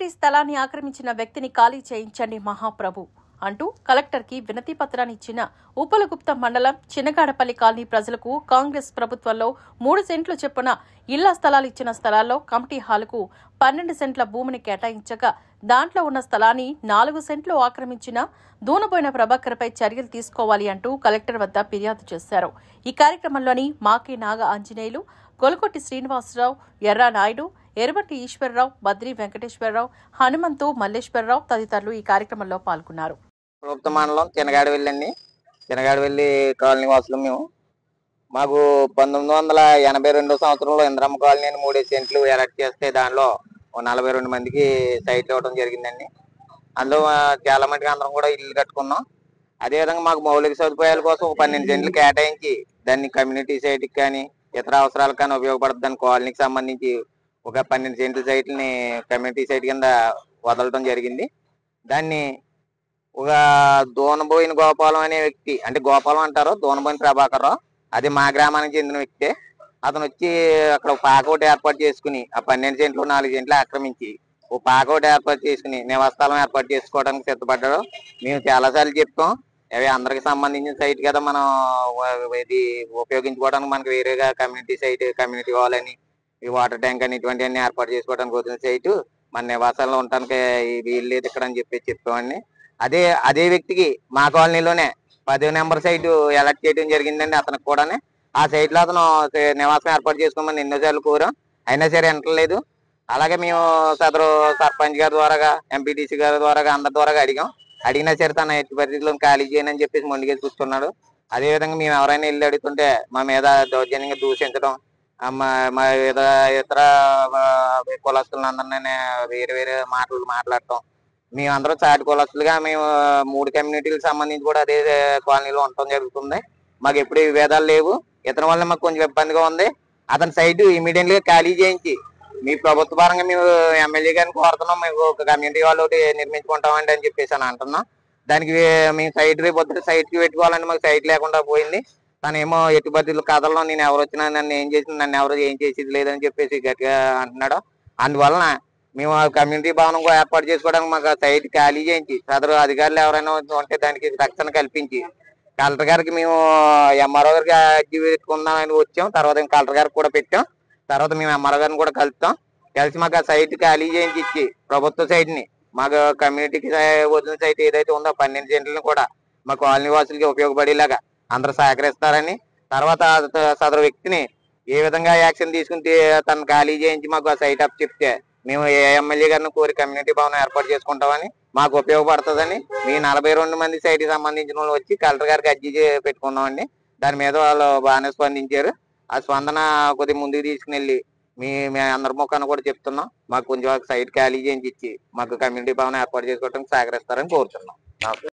స్థలాన్ని ఆక్రమించిన వ్యక్తిని ఖాళీ చేయించండి మహాప్రభు అంటూ కలెక్టర్కి వినతి పత్రాన్ని ఇచ్చిన ఉప్పలగుప్త మండలం చిన్నగాడపల్లి కాలనీ ప్రజలకు కాంగ్రెస్ ప్రభుత్వంలో మూడు సెంట్లు చొప్పున ఇళ్ల స్థలాలు ఇచ్చిన స్థలాల్లో కమిటీ హాలుకు పన్నెండు సెంట్ల భూమిని కేటాయించగా దాంట్లో ఉన్న స్థలాన్ని నాలుగు సెంట్లు ఆక్రమించిన దూనబోయిన ప్రభాకర్పై చర్యలు తీసుకోవాలి అంటూ కలెక్టర్ వద్ద ఫిర్యాదు చేశారు ఈ కార్యక్రమంలోని మాకే నాగ ఆంజనేయులు గొలకొట్టి శ్రీనివాసరావు ఎర్రా నాయుడు ఎర్రబట్టి ఈశ్వరరావు బద్రి వెంకటేశ్వరరావు హనుమంతు మల్లేశ్వరరావు తదితరులు ఈ కార్యక్రమంలో పాల్గొన్నారు ప్రభుత్వ మండలం తినగాడి వెళ్ళండి తినగాడి వెళ్ళి కాలనీ వాసులు మేము మాకు పంతొమ్మిది వందల ఎనభై రెండో సంవత్సరంలో ఇంద్రమ్మ కాలనీ అని మూడే సెంట్లు ఎలక్ట్ చేస్తే దానిలో ఓ నలభై రెండు మందికి సైట్లు ఇవ్వడం జరిగిందండి అందులో ఆ, చాలా మందికి అందరం కూడా ఇల్లు కట్టుకున్నాం అదేవిధంగా మాకు మౌలిక సదుపాయాల కోసం ఒక పన్నెండు సెంట్లు కేటాయించి దాన్ని కమ్యూనిటీ సైట్కి కానీ ఇతర అవసరాలకు కానీ ఉపయోగపడుతుంది కాలనీకి సంబంధించి ఒక పన్నెండు సెంట్ల సైట్లని కమ్యూనిటీ సైట్ కింద వదలటం జరిగింది దాన్ని ఒక దూనబోయిన గోపాలం అనే వ్యక్తి అంటే గోపాలం అంటారు దూనబోయిన ప్రభాకర్ రావు అది మా గ్రామానికి చెందిన వ్యక్తే అతను వచ్చి అక్కడ ఒక పాక ఒకటి ఏర్పాటు చేసుకుని ఆ పన్నెండు సెంట్లు నాలుగు సెంట్లు ఆక్రమించి ఓ పాక ఒకటి ఏర్పాటు చేసుకుని నివాసస్థలం ఏర్పాటు చేసుకోవడానికి సిద్ధపడ్డాడు మేము చాలాసార్లు చెప్తాం అవి అందరికి సంబంధించిన సైట్ కదా మనం వ- ఇది ఉపయోగించుకోవడానికి మనకి వేరేగా కమ్యూనిటీ సైట్ కమ్యూనిటీ హాల్ అని ఈ వాటర్ ట్యాంక్ అని ఇటువంటివన్నీ ఏర్పాటు చేసుకోవడానికి వచ్చిన సైటు మన నివాసాల్లో ఉండటానికి వీలు లేదు ఇక్కడ అని చెప్పి చెప్పామండి అదే అదే వ్యక్తికి మా కాలనీలోనే పదో నెంబర్ సైట్ ఎలక్ట్ చేయడం జరిగిందండి అతనికి కూడానే ఆ సైట్ లో అతను సే- నివాసం ఏర్పాటు చేసుకోమని ఎన్నోసార్లు కోరాం అయినా సరే ఎంటలేదు అలాగే మేము సదరు సర్పంచ్ గారి ద్వారాగా ఎంపీటీసీ గారి ద్వారాగా అందరి ద్వారాగా అడిగాం అడిగినా సరే తన ఎట్టి పరిస్థితుల్లో ఖాళీ చేయను అని చెప్పేసి మొండిగేసి కూర్చున్నాడు అదే విధంగా మేము ఎవరైనా ఇల్లు అడుగుతుంటే మా మీద దౌర్జన్యంగా దూషించడం ఆ మా మా ఏదో ఇతర ఆ, కులస్తులను అందరినీ వేరే వేరే మాటలు మాట్లాడటం మేమందరం చాటి కులస్తులుగా మేము మూడు కమ్యూనిటీలకు సంబంధించి కూడా అదే కాలనీలో ఉండటం జరుగుతుంది మాకు ఎప్పుడు ఈ విభేదాలు లేవు ఇతని వల్ల మాకు కొంచెం ఇబ్బందిగా ఉంది అతని సైట్ ఇమీడియట్ గా ఖాళీ చేయించి మీ ప్రభుత్వ పరంగా మేము ఎమ్మెల్యే గారిని కోరుతున్నాం మేము ఒక కమ్యూనిటీ వాళ్ళు ఒకటి నిర్మించుకుంటామండి అని చెప్పేసి అని అంటున్నాం దానికి వే- మేము సైట్ రేపు పొద్దున సైట్ కి పెట్టుకోవాలంటే మాకు సైట్ లేకుండా పోయింది తనేమో ఎట్టి పరిస్థితుల కథల్లో నేను ఎవరు వచ్చినా నన్ను ఏం చేసింది నన్ను ఎవరు ఏం చేసేది లేదని చెప్పేసి గట్టిగా అంటున్నాడు అందువలన మేము ఆ కమ్యూనిటీ భవనం కూడా ఏర్పాటు చేసుకోవడానికి మాకు ఆ సైట్ ఖాళీ చేయించి సదరు అధికారులు ఎవరైనా ఉంటే దానికి రక్షణ కల్పించి కలెక్టర్ గారికి మేము ఎంఆర్ఓ గారికి అర్జీ పెట్టుకుందామని వచ్చాం తర్వాత ఇంకా కలెక్టర్ గారికి కూడా పెట్టాం తర్వాత మేము ఎంఆర్ఓ గారిని కూడా కలుస్తాం కలిసి మాకు ఆ సైట్ ఖాళీ చేయించి ఇచ్చి ప్రభుత్వ సైట్ ని మాకు కమ్యూనిటీకి వదిలిన సైట్ ఏదైతే ఉందో పన్నెండు సెంట్లను కూడా మా కాలనీ వాసులకి ఉపయోగపడేలాగా అందరూ సహకరిస్తారని తర్వాత ఆ సదరు వ్యక్తిని ఏ విధంగా యాక్షన్ తీసుకుని తీ- తను ఖాళీ చేయించి మాకు ఆ సైట్ అప్ చెప్తే మేము ఏ ఎమ్మెల్యే గారిని కోరి కమ్యూనిటీ భవనం ఏర్పాటు చేసుకుంటామని మాకు ఉపయోగపడుతుందని మీ నలభై రెండు మంది సైట్ కి సంబంధించిన వాళ్ళు వచ్చి కలెక్టర్ గారికి అర్జీ చే- పెట్టుకున్నామండి దాని మీద వాళ్ళు బాగానే స్పందించారు ఆ స్పందన కొద్దిగా ముందుకు తీసుకుని మీ మీ అందరి ముఖాన్ని కూడా చెప్తున్నాం మాకు కొంచెం సైట్ ఖాళీ చేయించి ఇచ్చి మాకు కమ్యూనిటీ భవనం ఏర్పాటు చేసుకోవడానికి సహకరిస్తారని కోరుతున్నాం